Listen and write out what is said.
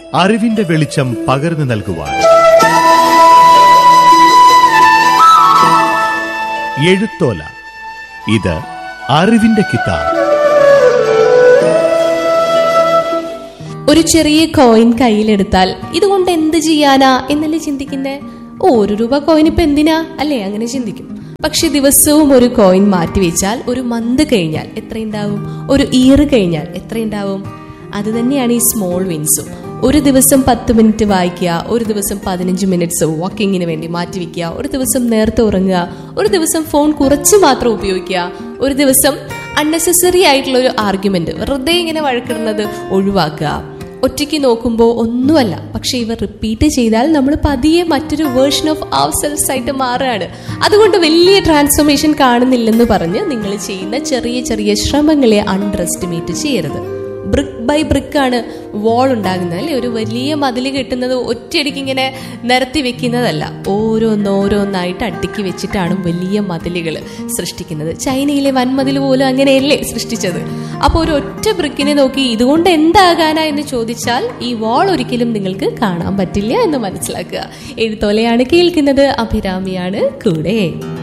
അറിവിന്റെ വെളിച്ചം പകർന്നു നൽകുവാൻ എഴുത്തോല ഇത് അറിവിന്റെ കിതാബ് ഒരു ചെറിയ കോയിൻ കയ്യിലെടുത്താൽ ഇതുകൊണ്ട് എന്ത് ചെയ്യാനാ എന്നല്ലേ ചിന്തിക്കുന്നേ ഓ ഒരു രൂപ കോയിൻ ഇപ്പൊ എന്തിനാ അല്ലേ അങ്ങനെ ചിന്തിക്കും പക്ഷെ ദിവസവും ഒരു കോയിൻ മാറ്റിവെച്ചാൽ ഒരു മന്ത് കഴിഞ്ഞാൽ എത്രയുണ്ടാവും ഒരു ഇയർ കഴിഞ്ഞാൽ എത്രയുണ്ടാവും അത് തന്നെയാണ് ഈ സ്മോൾ വിൻസും ഒരു ദിവസം പത്ത് മിനിറ്റ് വായിക്കുക ഒരു ദിവസം പതിനഞ്ച് മിനിറ്റ്സ് വാക്കിങ്ങിന് വേണ്ടി മാറ്റിവെക്കുക ഒരു ദിവസം നേരത്തെ ഉറങ്ങുക ഒരു ദിവസം ഫോൺ കുറച്ച് മാത്രം ഉപയോഗിക്കുക ഒരു ദിവസം അൺനെസസറി ആയിട്ടുള്ള ഒരു ആർഗ്യുമെന്റ് വെറുതെ ഇങ്ങനെ വഴക്കിടുന്നത് ഒഴിവാക്കുക ഒറ്റയ്ക്ക് നോക്കുമ്പോൾ ഒന്നുമല്ല പക്ഷെ ഇവ റിപ്പീറ്റ് ചെയ്താൽ നമ്മൾ പതിയെ മറ്റൊരു വേർഷൻ ഓഫ് അവർ സെൽസ് ആയിട്ട് മാറുകയാണ് അതുകൊണ്ട് വലിയ ട്രാൻസ്ഫോർമേഷൻ കാണുന്നില്ലെന്ന് പറഞ്ഞ് നിങ്ങൾ ചെയ്യുന്ന ചെറിയ ചെറിയ ശ്രമങ്ങളെ അണ്ടർ എസ്റ്റിമേറ്റ് ചെയ്യരുത് ബ്രിക്ക് ബൈ ബ്രിക്ക് ആണ് വാൾ ഉണ്ടാകുന്നത് അല്ലെ ഒരു വലിയ മതിൽ കെട്ടുന്നത് ഒറ്റയടിക്ക് ഇങ്ങനെ നിരത്തി വെക്കുന്നതല്ല ഓരോന്നോരോന്നായിട്ട് അടുക്കി വെച്ചിട്ടാണ് വലിയ മതിലുകൾ സൃഷ്ടിക്കുന്നത് ചൈനയിലെ വൻമതിൽ പോലും അങ്ങനെയല്ലേ സൃഷ്ടിച്ചത് അപ്പോൾ ഒരു ഒറ്റ ബ്രിക്കിനെ നോക്കി ഇതുകൊണ്ട് എന്താകാനാ എന്ന് ചോദിച്ചാൽ ഈ വാൾ ഒരിക്കലും നിങ്ങൾക്ക് കാണാൻ പറ്റില്ല എന്ന് മനസ്സിലാക്കുക എഴുത്തോലയാണ് കേൾക്കുന്നത് അഭിരാമിയാണ് കൂടെ